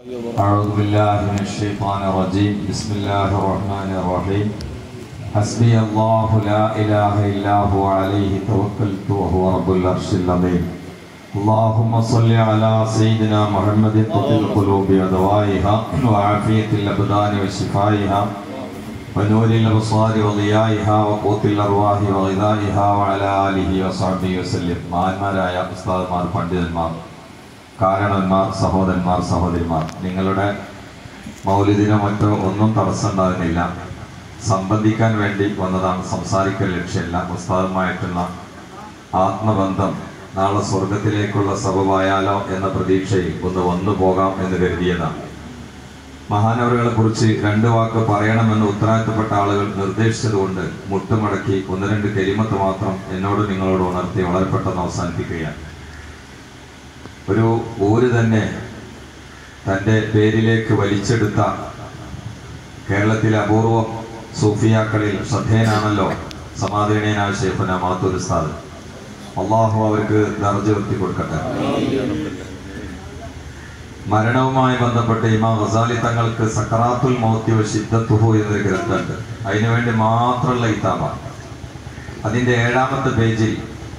أعوذ بالله من الشيطان الرجيم بسم الله الرحمن الرحيم حسبي الله لا إله إلا هو عليه توكلت وهو رب العرش العظيم اللهم صل على سيدنا محمد طب القلوب ودوائها وعافية الأبدان وشفائها ونور الأبصار وضيائها وقوت الأرواح وغذائها وعلى آله وصحبه وسلم മഹാന്മാരായ ഉസ്താദ്മാർ പണ്ഡിതന്മാർ കാരണന്മാർ സഹോദരന്മാർ സഹോദരിമാർ നിങ്ങളുടെ മൗലിദിനോ മറ്റോ ഒന്നും തടസ്സമുണ്ടാകുന്നില്ല സംബന്ധിക്കാൻ വേണ്ടി വന്നതാണ് സംസാരിക്കൽ ലക്ഷ്യമല്ല ഉസ്താദുമായിട്ടുള്ള ആത്മബന്ധം നാളെ സ്വർഗത്തിലേക്കുള്ള സബമായാലോ എന്ന പ്രതീക്ഷയിൽ ഒന്ന് വന്നു പോകാം എന്ന് കരുതിയതാണ് മഹാനവറുകളെ കുറിച്ച് രണ്ട് വാക്ക് പറയണമെന്ന് ഉത്തരവാദിത്തപ്പെട്ട ആളുകൾ നിർദ്ദേശിച്ചതുകൊണ്ട് മുട്ടുമടക്കി ഒന്ന് രണ്ട് കരിമത്ത് മാത്രം എന്നോട് നിങ്ങളോട് ഉണർത്തി വളരെ പെട്ടെന്ന് അവസാനിപ്പിക്കുകയാണ് ഒരു ഊര് തന്നെ തൻ്റെ പേരിലേക്ക് വലിച്ചെടുത്ത കേരളത്തിലെ അപൂർവം സൂഫിയാക്കളിൽ ശ്രദ്ധേയനാണല്ലോ സമാധാനീയനായ ഷെയ്ഖുന മാത്തൂർ ഉസ്താദ് അള്ളാഹു അവർക്ക് ദർജ ഉയർത്തി കൊടുക്കട്ടെ മരണവുമായി ബന്ധപ്പെട്ട് ഇമാം ഗസാലി തങ്ങൾക്ക് സക്കറാത്തുൽ മൗത്തി ഷിദ്ദത്തുഹു എന്നൊരു ഗ്രന്ഥമുണ്ട് അതിനുവേണ്ടി മാത്രമുള്ള ഇതാമ അതിന്റെ ഏഴാമത്തെ പേജിൽ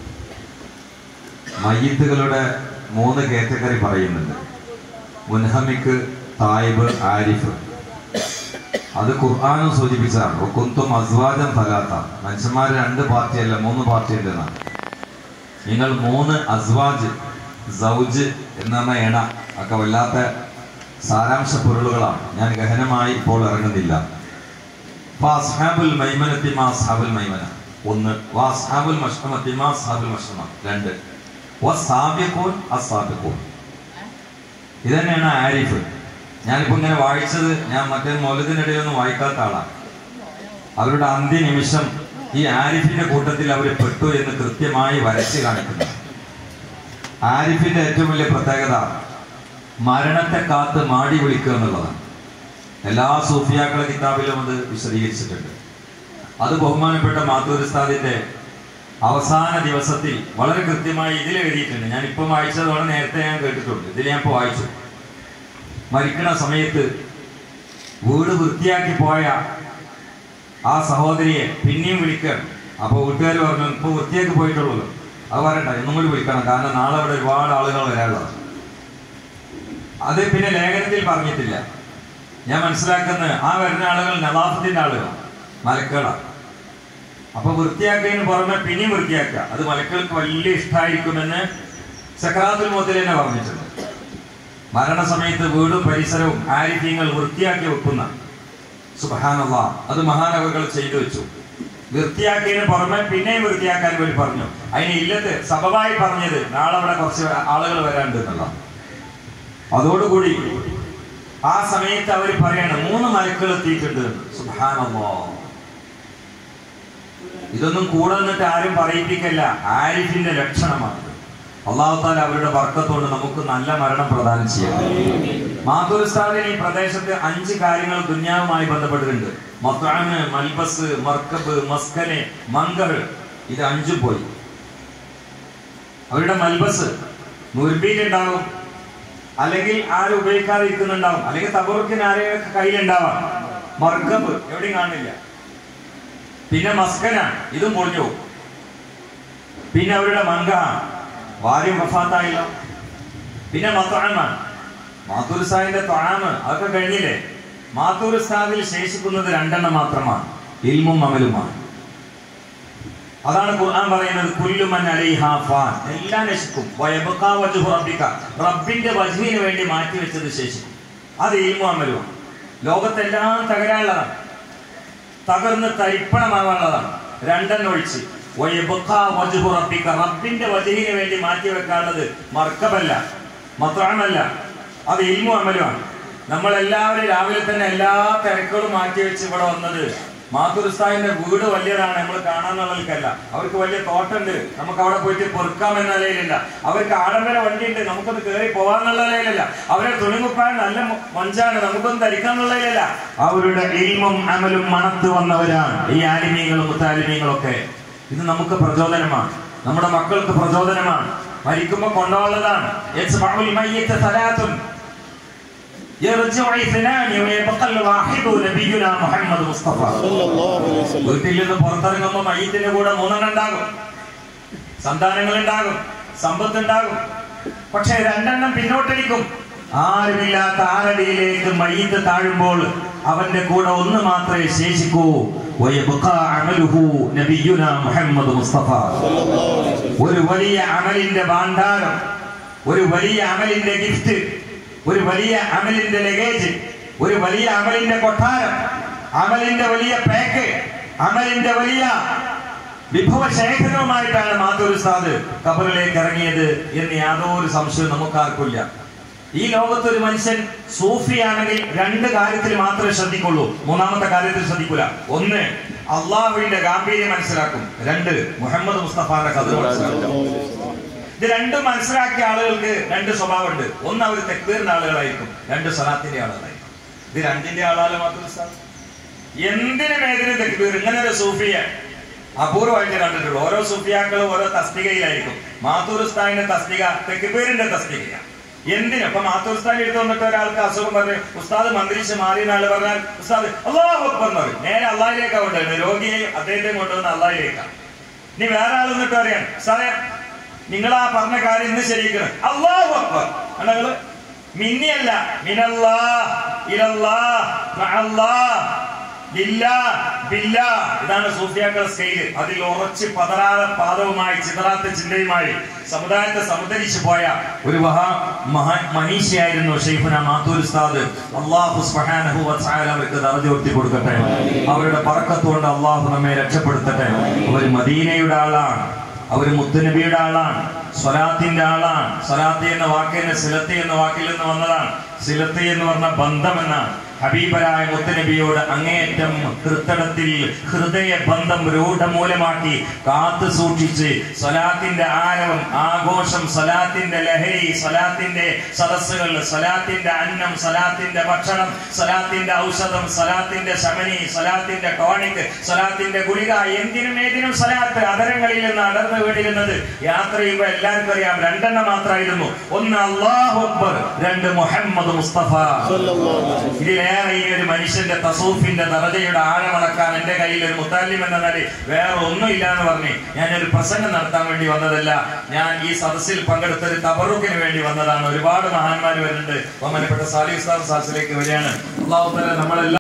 മയ്യത്തുകളുടെ മൂന്ന് കാറ്റഗറി പറയുന്നുണ്ട് മുൻഹമിക്ക് തായിബ് ആരിഫ് അത് ഖുർആാനും സൂചിപ്പിച്ചതാണ് കുന്തും അസ്വാജം ഫലാത്ത മനുഷ്യന്മാർ രണ്ട് പാർട്ടിയല്ല മൂന്ന് പാർട്ടി ഉണ്ടെന്നാണ് നിങ്ങൾ മൂന്ന് അസ്വാജ് സൗജ് എന്ന് പറഞ്ഞ എണ ഒക്കെ വല്ലാത്ത സാരാംശ പൊരുളുകളാണ് ഞാൻ ഗഹനമായി ഇപ്പോൾ ഇറങ്ങുന്നില്ല ഫാസ്ഹാബുൽ മൈമനത്തി മാ അസ്ഹാബുൽ മൈമന ഒന്ന് വാസ്ഹാബുൽ മഷ്കമത്തി മാ അസ്ഹാബുൽ മഷ്കമ രണ്ട് വസാബിഖൂൻ അസാബിഖൂൻ ഇതന്നെയാണ് ആരിഫ് ഞാനിപ്പോ ഇങ്ങനെ വായിച്ചത് ഞാൻ മറ്റേ മൗലത്തിനിടയിൽ ഒന്നും വായിക്കാത്ത ആളാണ് അവരുടെ അന്ത്യനിമിഷം ഈ ആരിഫിന്റെ കൂട്ടത്തിൽ അവർ പെട്ടു എന്ന് കൃത്യമായി വരച്ച് കാണിക്കുന്നു ആരിഫിന്റെ ഏറ്റവും വലിയ പ്രത്യേകത മരണത്തെ കാത്ത് മാടി വിളിക്കുക എന്നുള്ളതാണ് എല്ലാ സൂഫിയാക്കളെ കിതാബിലും അത് വിശദീകരിച്ചിട്ടുണ്ട് അത് ബഹുമാനപ്പെട്ട മാത്തൂരിസ്ഥാദിന്റെ അവസാന ദിവസത്തിൽ വളരെ കൃത്യമായി ഇതിൽ എഴുതിയിട്ടുണ്ട് ഞാൻ ഇപ്പം വായിച്ചത് വളരെ നേരത്തെ ഞാൻ കേട്ടിട്ടുണ്ട് ഇതിൽ ഞാൻ ഇപ്പോൾ വായിച്ചു മരിക്കണ സമയത്ത് വീട് വൃത്തിയാക്കി പോയ ആ സഹോദരിയെ പിന്നെയും വിളിക്കണം അപ്പോൾ വീട്ടുകാർ പറഞ്ഞു ഇപ്പൊ വൃത്തിയാക്കി പോയിട്ടുള്ളൂ അത് പറയണ്ട ഇന്നും കൂടി വിളിക്കണം കാരണം നാളെ അവിടെ ഒരുപാട് ആളുകൾ വരാനുള്ളത് അത് പിന്നെ ലേഖനത്തിൽ പറഞ്ഞിട്ടില്ല ഞാൻ മനസ്സിലാക്കുന്ന ആ വരുന്ന ആളുകൾ നവാഫത്തിന്റെ ആളുകളാണ് മലക്കുകളാണ് അപ്പൊ വൃത്തിയാക്കിയതിന് പുറമെ പിന്നെയും വൃത്തിയാക്കുക അത് മലക്കൾക്ക് വലിയ ഇഷ്ടമായിരിക്കുമെന്ന് സക്രാത്തുൽ മോത്തിൽ തന്നെ പറഞ്ഞിട്ടുണ്ട് മരണസമയത്ത് വീടും പരിസരവും ആരിഫ്യങ്ങൾ വൃത്തിയാക്കി വെക്കുന്ന സുബഹാനല്ല അത് മഹാനവകൾ ചെയ്തു വെച്ചു വൃത്തിയാക്കിയതിന് പുറമെ പിന്നെയും വൃത്തിയാക്കാൻ വേണ്ടി പറഞ്ഞു അതിന് ഇല്ലത്ത് സബബായി പറഞ്ഞത് നാളെ അവിടെ കുറച്ച് ആളുകൾ വരാണ്ട് എന്നുള്ള അതോടുകൂടി ആ സമയത്ത് അവർ പറയണം മൂന്ന് മലക്കൾ എത്തിയിട്ടുണ്ട് സുബഹാനല്ലോ ഇതൊന്നും കൂടെ നിന്നിട്ട് ആരും പറയിപ്പിക്കല്ല ആരിഫിന്റെ ലക്ഷണമാണ് അള്ളാഹുത്താല അവരുടെ വർക്കത്തോണ്ട് നമുക്ക് നല്ല മരണം പ്രദാനം ചെയ്യാം മാതുർസ്ഥാനിൽ ഈ പ്രദേശത്ത് അഞ്ച് കാര്യങ്ങൾ ദുന്യാവുമായി ബന്ധപ്പെട്ടിട്ടുണ്ട് മത്താന് മൽബസ് മർക്കബ് മസ്കന് മങ്കർ ഇത് അഞ്ചും പോയി അവരുടെ മൽബസ് മുർബീലുണ്ടാവും അല്ലെങ്കിൽ ആരും ഉപയോഗിക്കാതെ ഇരിക്കുന്നുണ്ടാവും അല്ലെങ്കിൽ തബറുക്കിന് ആരെയൊക്കെ കയ്യിലുണ്ടാവാം മർക്കബ് എവിടെയും കാണില്ല പിന്നെ മസ്കന ഇതും പൊളിഞ്ഞു പോകും. പിന്നെ അവരുടെ മങ്ക ഭാര്യ വഫാത്തായില്ല പിന്നെ മത്താമാണ് മാത്തൂർ സാഹിന്റെ തൊഴാമ് അതൊക്കെ കഴിഞ്ഞില്ലേ മാത്തൂർ സാഹിൽ ശേഷിക്കുന്നത് രണ്ടെണ്ണം മാത്രമാണ് ഇൽമും അമലുമാണ് അതാണ് ഖുർആൻ പറയുന്നത് കുല്ലുമൻ അലൈഹാ ഫാൻ എല്ലാം നശിക്കും വയബഖാ വജ്ഹു റബ്ബിക റബ്ബിന്റെ വജ്ഹിന് വേണ്ടി മാറ്റി വെച്ചത് ശേഷിക്കും അത് ഇൽമും അമലുമാണ് ലോകത്തെല്ലാം തകരാനുള്ളതാണ് തകർന്ന് തരിപ്പണമാവാനുള്ളതാണ് രണ്ടെണ്ണം ഒഴിച്ച് വയബഖാ വജ്ഹു റബ്ബിക റബ്ബിന്റെ വജ്ഹിന് വേണ്ടി മാറ്റി വെക്കാനുള്ളത് മർക്കബല്ല മത്രാമല്ല അത് ഇൽമു അമലുമാണ് നമ്മളെല്ലാവരും രാവിലെ തന്നെ എല്ലാ തിരക്കുകളും മാറ്റി വെച്ച് ഇവിടെ വന്നത് മാതുരുസ്ഥാനിന്റെ വീട് വലിയതാണ് നമ്മൾ കാണാന്നുള്ളവർക്കല്ല അവർക്ക് വലിയ തോട്ടുണ്ട് നമുക്ക് അവിടെ പോയിട്ട് പൊറുക്കാം എന്ന നിലയിലല്ല അവർക്ക് ആഡംബര വണ്ടിയുണ്ട് നമുക്കൊന്ന് കയറി പോകാന്നുള്ള നിലയിലല്ല അവരെ തുണിമുപ്പാൻ നല്ല മൊ- മൊഞ്ചാണ് നമുക്കൊന്ന് ധരിക്കാന്നുള്ളതിലല്ല അവരുടെ ഇൽമും അമലും മണത്ത് വന്നവരാണ് ഈ ആലിമീങ്ങളും മുത്താലിമീങ്ങളും ഒക്കെ ഇത് നമുക്ക് പ്രചോദനമാണ് നമ്മുടെ മക്കൾക്ക് പ്രചോദനമാണ് മരിക്കുമ്പോ കൊണ്ടുപോകുന്നതാണ് യസ്മഉൽ മയ്യിത്ത സലാത്തുൻ يرجع اثنان ويبقى الواحد نبينا محمد مصطفى സല്ലല്ലാഹു അലൈഹി വസല്ലം വീട്ടിൽ നിന്ന് പുറത്തിറങ്ങുമ്പോൾ മയ്യത്തിന്റെ കൂടെ മൂന്നെണ്ണം ഉണ്ടാകും സന്താനങ്ങൾ ഉണ്ടാകും സമ്പത്ത് ഉണ്ടാകും പക്ഷെ രണ്ടെണ്ണം പിന്നോട്ടടിക്കും ആരുമില്ലാത്ത ആരടിയിലേക്ക് മയ്യത്ത് താഴുമ്പോൾ അവന്റെ കൂടെ ഒന്ന് മാത്രമേ ശേഷിക്കൂ വയബ്ഖാ അമലുഹു നബിയുനാ മുഹമ്മദ് മുസ്തഫ സല്ലല്ലാഹു അലൈഹി വസല്ലം ഒരു വലിയ അമലിന്റെ ഭാണ്ഡാരം ഒരു വലിയ അമലിന്റെ ഗിഫ്റ്റ് ഒരു വലിയ അമലിന്റെ ലഗേജ് ഒരു വലിയ അമലിന്റെ കൊട്ടാരം അമലിന്റെ വലിയ പാക്ക് അമലിന്റെ വലിയ വിഭവ ശേഖരവുമായിട്ടാണ് മാത്തൂർ ഉസ്താദ് കബറിലേക്ക് ഇറങ്ങിയത് എന്ന് യാതൊരു സംശയവും നമുക്കാർക്കില്ല ഈ ലോകത്ത് ഒരു മനുഷ്യൻ സൂഫിയാണെങ്കിൽ രണ്ട് കാര്യത്തിൽ മാത്രമേ ശ്രദ്ധിക്കുള്ളൂ മൂന്നാമത്തെ കാര്യത്തിൽ ശ്രദ്ധിക്കൂല ഒന്ന് അള്ളാഹുവിന്റെ ഗാംഭീര്യം മനസ്സിലാക്കും രണ്ട് മുഹമ്മദ് മുസ്തഫാന്റെ കഥ മനസ്സിലാക്കും ഇത് രണ്ടും മനസ്സിലാക്കിയ ആളുകൾക്ക് രണ്ട് സ്വഭാവമുണ്ട് ഒന്ന് അവർ തെക്കുവീറിന്റെ ആളുകളായിരിക്കും രണ്ട് സലാത്തിന്റെ ആളുകളായിരിക്കും ഇത് രണ്ടിന്റെ ആളാല് മാത്രം ഉസ്താദ്. എന്തിനും ഏതിനും തെക്കുവീർ ഇങ്ങനെ ഒരു സൂഫിയ അപൂർവമായിട്ട് കണ്ടിട്ടുള്ളൂ ഓരോ സൂഫിയാക്കളും ഓരോ തസ്തികയിലായിരിക്കും മാത്തൂർ ഉസ്താദിന്റെ തസ്തിക തെക്കുപേരിന്റെ തസ്തിക എന്തിനും അപ്പൊ മാത്തൂർ ഉസ്താദ് എടുത്ത് വന്നിട്ട് ഒരാൾക്ക് അസുഖം പറഞ്ഞു ഉസ്താദ് മന്ത്രിച്ച് മാറി നാള് പറഞ്ഞാൽ ഉസ്താദ് അള്ളാഹു അക്ബർ എന്ന് പറയും നേരെ അള്ളാഹിലേക്കാണ് കൊണ്ടുവരുന്നത് രോഗിയെയും അദ്ദേഹത്തെയും കൊണ്ടുവന്ന് അള്ളാഹിലേക്കാണ് ഇനി വേറെ ആൾ നിന്നിട്ട് പറയാൻ സാറേ നിങ്ങൾ ആ പറഞ്ഞ കാര്യം ഇന്ന് ശരിക്കണം അള്ളാഹു അക്ബർ നിങ്ങള് മിന്നിയല്ല മിനല്ലാ ഇലല്ലാ മഅല്ലാ ലില്ലാ ബില്ലാ ഇതാണ് സൂഫിയാക്കളുടെ സ്കെയില് അതിൽ ഉറച്ച് പതറാതെ പാദവുമായി ചിതറാത്ത ചിന്തയുമായി സമുദായത്തെ സമുദരിച്ചു പോയ ഒരു മഹാ മഹാ മനീഷിയായിരുന്നു ഷെയ്ഖുന മാത്തൂർ ഉസ്താദ് അള്ളാഹു സുബ്ഹാനഹു വ തആല അവർക്ക് ദർജ ഉയർത്തി കൊടുക്കട്ടെ അവരുടെ പറക്കത്തുകൊണ്ട് അള്ളാഹു നമ്മെ രക്ഷപ്പെടുത്തട്ടെ അവർ മദീനയുടെ ആളാണ് അവർ മുത്തുനബിയുടെ ആളാണ് സ്വലാത്തിന്റെ ആളാണ് സ്വലാത്തി എന്ന വാക്കിന് സിലത്തി എന്ന വാക്കിൽ നിന്ന് വന്നതാണ് സിലത്തി എന്ന് പറഞ്ഞ ബന്ധം എന്നാണ് ഹബീബരായ മുത്തനബിയോട് അങ്ങേയറ്റം ഹൃത്തടത്തിൽ ഹൃദയ ബന്ധം രൂഢമൂലമാക്കി കാത്തു സൂക്ഷിച്ച് സ്വലാത്തിന്റെ ആരവം ആഘോഷം സ്വലാത്തിന്റെ ലഹരി സ്വലാത്തിന്റെ സദസ്സുകൾ സ്വലാത്തിന്റെ അന്നം സ്വലാത്തിന്റെ ഭക്ഷണം സ്വലാത്തിന്റെ ഔഷധം സ്വലാത്തിന്റെ ശമനി സ്വലാത്തിന്റെ ടോണിക് സ്വലാത്തിന്റെ ഗുളിക എന്തിനും ഏതിനും സ്വലാത്ത് അതരങ്ങളിൽ നിന്ന് അടർന്നു വീടിരുന്നത് യാത്ര ചെയ്യുമ്പോൾ എല്ലാവർക്കും അറിയാം രണ്ടെണ്ണം മാത്രമായിരുന്നു ഒന്ന് അള്ളാഹു അക്ബർ രണ്ട് മുഹമ്മദ് മുസ്തഫ സല്ലല്ലാഹു അലൈഹി വസല്ലം ഇതിലേറെ ഈ ഒരു മനുഷ്യന്റെ തസൂഫിന്റെ ദറജയുടെ ആഴമളക്കാൻ എന്റെ കയ്യിൽ ഒരു മുത്താലിം എന്ന നിലയിൽ വേറെ ഒന്നുമില്ല എന്ന് പറഞ്ഞ് ഞാനൊരു പ്രസംഗം നടത്താൻ വേണ്ടി വന്നതല്ല ഞാൻ ഈ സദസ്സിൽ പങ്കെടുത്ത ഒരു തബറുക്കിന് വേണ്ടി വന്നതാണ് ഒരുപാട് മഹാന്മാർ വരുന്നുണ്ട് ബഹുമാനപ്പെട്ട സാലി ഉസ്താദ് സാസിലേക്ക് വരികയാണ് അള്ളാഹു തആല നമ്മളെല്ലാം